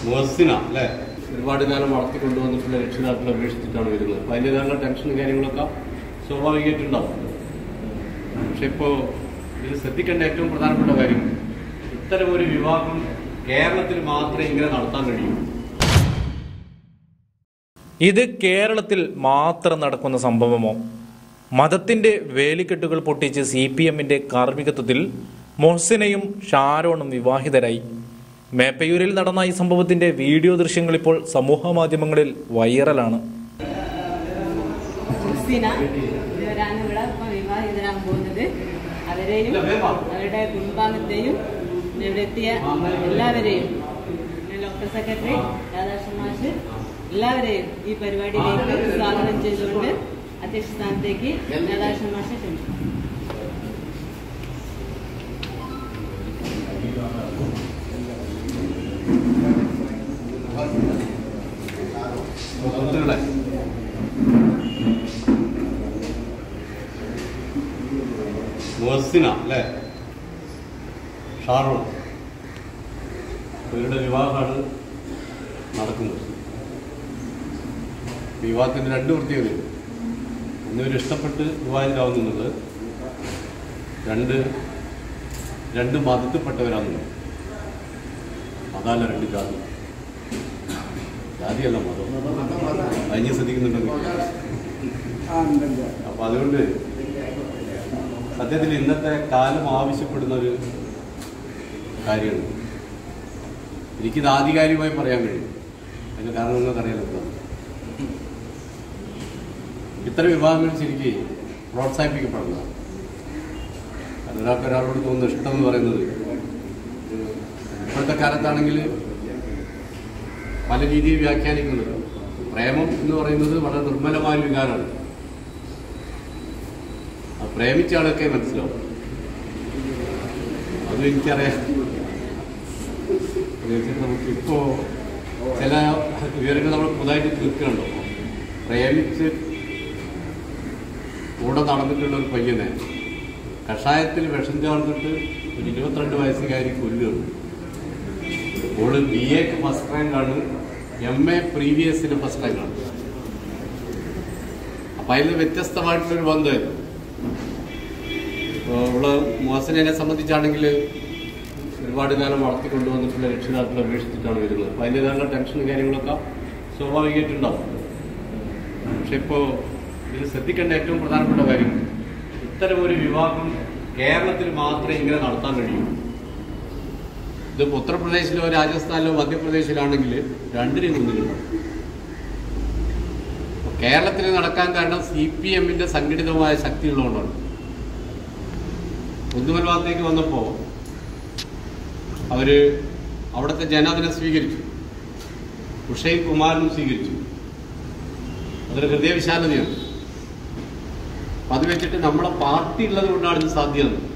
മുഹസിന അല്ലേ ഒരുപാട് കാലം വളർത്തിക്കൊണ്ടുവന്നിട്ടുള്ള രക്ഷിതാക്കളെ ഉപേക്ഷിച്ചിട്ടാണ് വരുന്നത് അപ്പോൾ അതിൻ്റെതായുള്ള ടെൻഷനും കാര്യങ്ങളൊക്കെ സ്വാഭാവികമായിട്ടുണ്ടാവും പക്ഷെ ഇപ്പോൾ ഇതിൽ ശ്രദ്ധിക്കേണ്ട ഏറ്റവും പ്രധാനപ്പെട്ട കാര്യം ഇത്തരം ഒരു വിവാഹം കേരളത്തിൽ മാത്രമേ ഇങ്ങനെ നടത്താൻ കഴിയൂ ഇത് കേരളത്തിൽ മാത്രം നടക്കുന്ന സംഭവമോ മതത്തിന്റെ വേലിക്കെട്ടുകൾ പൊട്ടിച്ച് സി പി എമ്മിന്റെ കാർമ്മികത്വത്തിൽ മൊഹസിനയും ഷാരോണും വിവാഹിതരായി മേപ്പയൂരിൽ നടന്ന ഈ സംഭവത്തിന്റെ വീഡിയോ ദൃശ്യങ്ങൾ ഇപ്പോൾ സമൂഹ മാധ്യമങ്ങളിൽ വൈറലാണ് ക്രിസ്തീന ഇവരാണ് ഇവിടെ ഇപ്പം വിവാഹിതരാകാൻ പോകുന്നത് അവരെയും അവരുടെ കുടുംബാംഗത്തെയും പിന്നെ ഇവിടെ എത്തിയ എല്ലാവരെയും പിന്നെ ലോക്കൽ സെക്രട്ടറി രാധാകൃഷ്ണൻ മാഷ് എല്ലാവരെയും ഈ പരിപാടിയിലേക്ക് സ്വാഗതം ചെയ്തുകൊണ്ട് അധ്യക്ഷ സ്ഥാനത്തേക്ക് രാധാകൃഷ്ണൻ മാഷെ ക്ഷണിച്ചു സുഹൃത്തുക്കളെ മുഹസിന അല്ലേ ഷാറൂൺ ഇവരുടെ വിവാഹമാണ് നടക്കുന്നത് വിവാഹത്തിന് രണ്ട് പ്രത്യേകതയുണ്ട് ഒന്ന് ഇവർ ഇഷ്ടപ്പെട്ട് വിവാഹിതരാവുന്നുള്ളത് രണ്ട് രണ്ട് മതത്തിൽപ്പെട്ടവരാണെന്നുള്ളത് അതല്ല രണ്ട് ജാതി ജാതിയല്ല മതം അതിന് ശ്രദ്ധിക്കുന്നുണ്ടെങ്കിൽ അപ്പൊ അതുകൊണ്ട് സത്യത്തിൽ ഇന്നത്തെ കാലം ആവശ്യപ്പെടുന്ന ഒരു കാര്യമാണ് എനിക്കിത് ആധികാരികമായി പറയാൻ കഴിയും അതിന്റെ കാരണം നിങ്ങൾക്ക് അറിയാലോ എന്താണ്. ഇത്തരം വിവാഹങ്ങൾ ശരിക്കും പ്രോത്സാഹിപ്പിക്കപ്പെടുന്നതാണ് കാരണം ഒരാൾക്ക് ഒരാളോട് തോന്നുന്ന ഇഷ്ടം എന്ന് പറയുന്നത് ഇപ്പോഴത്തെ കാലത്താണെങ്കിൽ പല രീതിയിൽ വ്യാഖ്യാനിക്കുന്നത് പ്രേമം എന്ന് പറയുന്നത് വളരെ നിർമ്മലമായ ഒരു വികാരമാണ് ആ പ്രേമിച്ച ആളൊക്കെ മനസ്സിലാവും അതും എനിക്കറിയാം പ്രത്യേകിച്ച് നമുക്കിപ്പോ ചില വിവരങ്ങൾ നമ്മൾ പുതുതായിട്ട് തീർക്കുന്നുണ്ടോ പ്രേമിച്ച് കൂടെ നടന്നിട്ടുള്ള ഒരു പയ്യനെ കഷായത്തിൽ വിഷം ചേർന്നിട്ട് ഒരു ഇരുപത്തിരണ്ട് വയസ്സുകാരി കൊല്ലുകയാണ് ഓള് ബി എക്ക് ഫസ്റ്റ് റാങ്കാണ് എം എ പ്രീവിയസിന് ഫസ്റ്റ് റാങ്കാണ് അപ്പൊ അതിൽ വ്യത്യസ്തമായിട്ടുള്ളൊരു ബന്ധമായിരുന്നു ഇപ്പോൾ ഇവിടെ മോഹസനെ സംബന്ധിച്ചാണെങ്കിൽ ഒരുപാട് കാലം വളർത്തിക്കൊണ്ടുവന്നിട്ടുള്ള രക്ഷിതാക്കളെ ഉപേക്ഷിച്ചിട്ടാണ് വരുന്നത് അപ്പോൾ അതിൻ്റെതായുള്ള ടെൻഷനും കാര്യങ്ങളൊക്കെ സ്വാഭാവികമായിട്ടുണ്ടാവും പക്ഷെ ഇപ്പോൾ ഇതിൽ ശ്രദ്ധിക്കേണ്ട ഏറ്റവും പ്രധാനപ്പെട്ട കാര്യം ഇത്തരം ഒരു വിവാഹം കേരളത്തിൽ മാത്രമേ ഇങ്ങനെ നടത്താൻ കഴിയൂ ഇത് ഉത്തർപ്രദേശിലോ രാജസ്ഥാനിലോ മധ്യപ്രദേശിലാണെങ്കിൽ രണ്ടിനെയും ഒന്നിലുണ്ടാവും കേരളത്തിൽ നടക്കാൻ കാരണം സി പി എമ്മിന്റെ സംഘടിതമായ ശക്തി ഉള്ളതുകൊണ്ടാണ് കുന്നുമൽ ഭാഗത്തേക്ക് വന്നപ്പോൾ അവര് അവിടുത്തെ ജനതിനെ സ്വീകരിച്ചു ഉഷൈൻ കുമാരനും സ്വീകരിച്ചു അതൊരു ഹൃദയവിശാലതയാണ് അപ്പൊ അത് വെച്ചിട്ട് നമ്മളെ പാർട്ടി ഉള്ളത് കൊണ്ടാണ് ഇത് സാധ്യത